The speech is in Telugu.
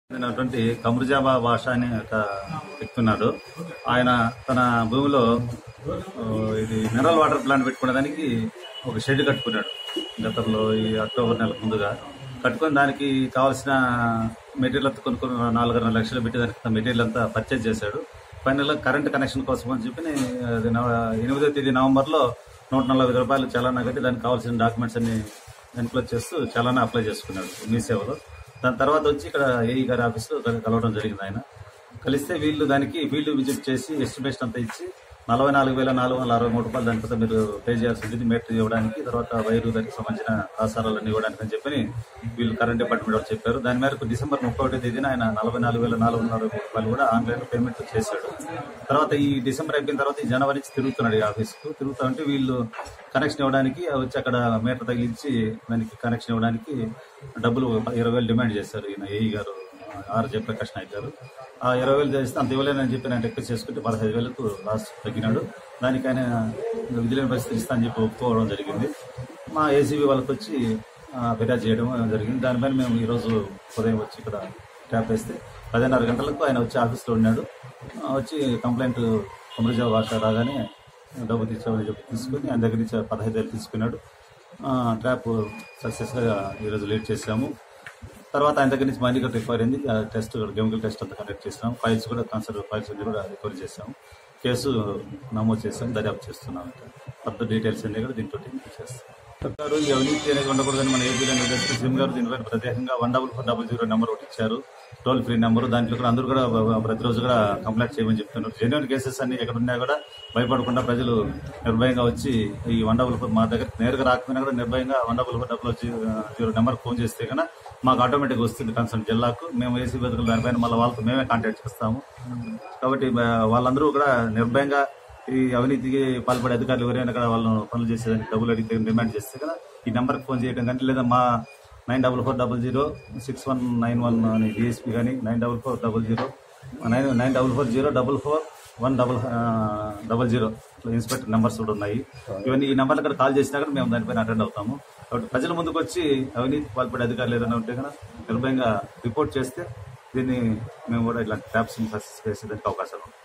చెందినటువంటి కమరుజాబా భాష అనే ఒక వ్యక్తి ఉన్నాడు ఆయన తన భూమిలో ఆ, ఇది మినరల్ వాటర్ ప్లాంట్ పెట్టుకునేదానికి ఒక షెడ్ కట్టుకున్నాడు గతంలో ఈ అక్టోబర్ నెల ముందుగా కట్టుకొని దానికి కావాల్సిన మెటీరియల్ అంతా కొనుక్కొని నాలుగున్నర లక్షలు పెట్టి దానికి మెటీరియల్ అంతా పర్చేజ్ చేశాడు ఫైనల్ కరెంట్ కనెక్షన్ కోసం అని చెప్పి అది నవ- ఎనిమిదో తేదీ నవంబర్లో నూట నలభై ఐదు రూపాయలు చలానా కట్టి దానికి కావాల్సిన డాక్యుమెంట్స్ అన్ని ఎన్క్లోజ్ చేస్తూ చలానా అప్లై చేసుకున్నాడు మీ సేవలో దాని తర్వాత వచ్చి ఇక్కడ ఏఈ గారి ఆఫీస్లో కల- కలవడం జరిగింది ఆయన కలిస్తే వీళ్ళు దానికి ఫీల్డ్ విజిట్ చేసి ఎస్టిమేషన్ అంతా ఇచ్చి నలభై నాలుగు వేల నాలుగు వందల అరవై మూడు రూపాయలు దానిపై మీరు పే చేయాల్సి ఉంటుంది మీటర్ ఇవ్వడానికి తర్వాత వైరు దానికి సంబంధించిన ఆసారాలన్నీ ఇవ్వడానికి అని చెప్పి వీళ్ళు కరెంట్ డిపార్ట్మెంట్ వాళ్ళు చెప్పారు దాని మేరకు డిసెంబర్ ముప్పై ఒకటి తేదీన ఆయన నలభై నాలుగు వేల నాలుగు వందల అరవై మూడు రూపాయలు కూడా ఆన్లైన్ పేమెంట్ చేశాడు తర్వాత ఈ డిసెంబర్ అయిపోయిన తర్వాత ఈ జనవరి నుంచి తిరుగుతున్నాడు ఈ ఆఫీస్కు తిరుగుతా ఉంటే వీళ్ళు కనెక్షన్ ఇవ్వడానికి వచ్చి అక్కడ మీటర్ తగిలించి దానికి కనెక్షన్ ఇవ్వడానికి డబ్బులు ఇరవై వేలు డిమాండ్ చేశారు ఈయన ఏఈ గారు ఆర్జే ప్రకాష్ నాయక్ గారు ఆ ఇరవై వేలు చేస్తే అంత ఇవ్వలేనని చెప్పి నేను రిక్వెస్ట్ చేసుకుంటే పదహైదు వేలకు లాస్ట్ తగ్గినాడు దానికి ఆయన విధులేని పరిస్థితి ఇస్తా అని చెప్పి ఒప్పుకోవడం జరిగింది మా ఏసీబీ వాళ్ళకి వచ్చి ఆ, ఫిర్యాదు చేయడం జరిగింది దానిపైన మేము ఈరోజు ఉదయం వచ్చి ఇక్కడ ట్యాప్ వేస్తే పదిన్నర గంటలకు ఆయన వచ్చి ఆఫీస్లో ఉన్నాడు ఆ, వచ్చి కంప్లైంట్ అమృజా భాష రాగానే డబ్బు తీసుకోమని చెప్పి తీసుకుని ఆయన దగ్గర నుంచి పదహైదు వేలు తీసుకున్నాడు ఆ, ట్రాప్ సక్సెస్గా ఈరోజు లేట్ చేసాము తర్వాత ఆయన దగ్గర నుంచి మనీ కూడా రికవర్ అయింది ఆ టెస్ట్ కూడా కెమికల్ టెస్ట్ అంతా కండక్ట్ చేసాం ఫైల్స్ కూడా కన్సర్వ్ ఫైల్స్ అన్ని కూడా రికవర్ చేసాం కేసు నమోదు చేసాం దర్యాప్తు చేస్తున్నాం ఫర్దర్ డీటెయిల్స్ అన్ని కూడా దీంతో చేస్తాం సర్కారు ఈ అవినీతి అనేది ఉండకూడదని మన ఏపీలో నిర్దేశించి సిమ్ గారు దీనిపైన ప్రత్యేకంగా one double four double zero number ఒకటి ఇచ్చారు టోల్ ఫ్రీ నెంబర్ దాంట్లో కూడా అందరూ కూడా బ- ప్రతిరోజు కూడా కంప్లైంట్ చేయమని చెప్తున్నారు జెన్యున్ కేసెస్ అన్ని ఎక్కడ ఉన్నా కూడా భయపడకుండా ప్రజలు నిర్భయంగా వచ్చి ఈ వన్ డబుల్ ఫోర్ మా దగ్గర నేరుగా రాకపోయినా కూడా నిర్భయంగా one double four double zero number phone చేస్తే కన్నా మాకు ఆటోమేటిక్ వస్తుంది కన్సర్న్ జిల్లాకు మేము ఏసీ బతుకులు దానిపైన మళ్ళీ వాళ్ళతో మేమే కాంటాక్ట్ చేస్తాము కాబట్టి బ- వాళ్ళందరూ కూడా నిర్భయంగా ఈ అవినీతికి పాల్పడే అధికారులు ఎవరైనా కూడా వాళ్ళు పనులు చేసేదానికి డబ్బులు అడిగితే డిమాండ్ చేస్తే కదా ఈ నెంబర్కి ఫోన్ చేయడం కానీ లేదా మా nine double four double zero six one nine one అని డిఎస్పీ కానీ nine double four double zero nine nine double four zero double four one double double zero ఇట్లా ఇన్స్పెక్టర్ నెంబర్స్ కూడా ఉన్నాయి ఇవన్నీ ఈ నెంబర్లు కూడా కాల్ చేసినా కూడా మేము దానిపైన అటెండ్ అవుతాము కాబట్టి ప్రజల ముందుకు వచ్చి అవినీతి పాల్పడే అధికారులు ఏదైనా ఉంటే కనుక నిర్భయంగా రిపోర్ట్ చేస్తే దీన్ని మేము కూడా ఇలాంటి ట్యాప్స్ సక్సెస్ చేసేదానికి అవకాశాలు ఉంటాయి